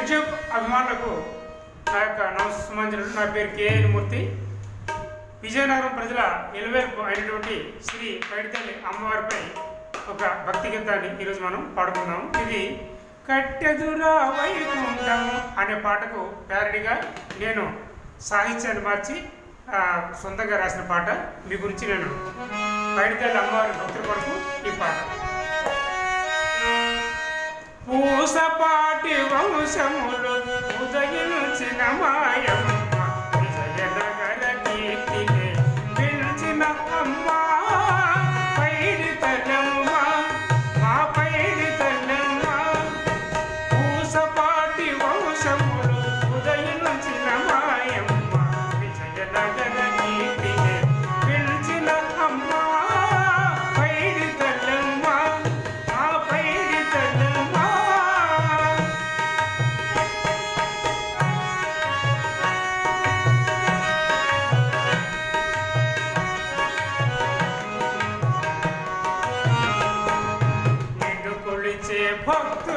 YouTube అభిమానులకు నా యొక్క నమస్సుమాంజలు నా పేరు కేఎన్ మూర్తి విజయనగరం ప్రజల ఎలువేర్పు అయినటువంటి శ్రీ పైడితల్లి అమ్మవారిపై ఒక భక్తి గీతాన్ని ఈరోజు మనం పాడుకుందాం ఇది కట్టెదురా వైకుంఠం అనే పాటకు ప్యారడిగా నేను సాహిత్యాన్ని మార్చి ఆ, సొంతంగా రాసిన పాట మీ గురించి నేను పైడితల్లి అమ్మవారి భక్తుల కొరకు ఈ పాట పూసపాటి వంశములు ఉదయించిన మాయమ్మ విజయనగర కీర్తిని పిలిచిన అమ్మ పైడి తల్లమ్మ మా పైడి తల్లమ్మ పూసపాటి వంశములు ఉదయించిన మాయమ్మ విజయనగర కీర్తిని పిలిచిన అమ్మ పైడి తల్లమ్మ మా పైడి తల్లమ్మ నిన్ను కొలిచే భక్తు